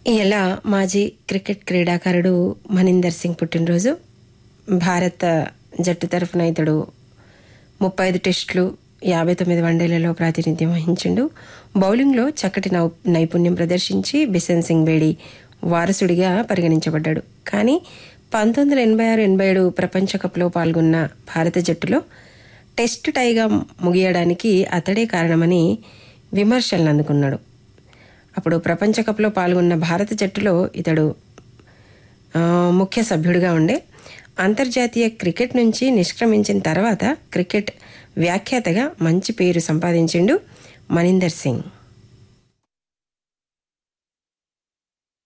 ఇలా మాజీ క్రికెట్ క్రీడాకారుడు మనిందర్ సింగ్ పుట్టినరోజు భారత జట్టు తరఫున ఇతడు ముప్పై ఐదు టెస్టులు యాభై తొమ్మిది వన్డేలలో ప్రాతినిధ్యం వహించిండు బౌలింగ్లో చక్కటి నౌ నైపుణ్యం ప్రదర్శించి బిసన్ సింగ్ బేడి వారసుడిగా పరిగణించబడ్డాడు కానీ పంతొమ్మిది వందల ఎనభై ఆరు ఎనభై ఏడు ప్రపంచ కప్లో పాల్గొన్న భారత జట్టులో టెస్ట్ టైగా ముగియడానికి అతడే కారణమని విమర్శలను అందుకున్నాడు అప్పుడు ప్రపంచ కప్లో పాల్గొన్న భారత జట్టులో ఇతడు ఆ, ముఖ్య సభ్యుడిగా ఉండే అంతర్జాతీయ క్రికెట్ నుంచి నిష్క్రమించిన తర్వాత క్రికెట్ వ్యాఖ్యాతగా మంచి పేరు సంపాదించిండు మనిందర్ సింగ్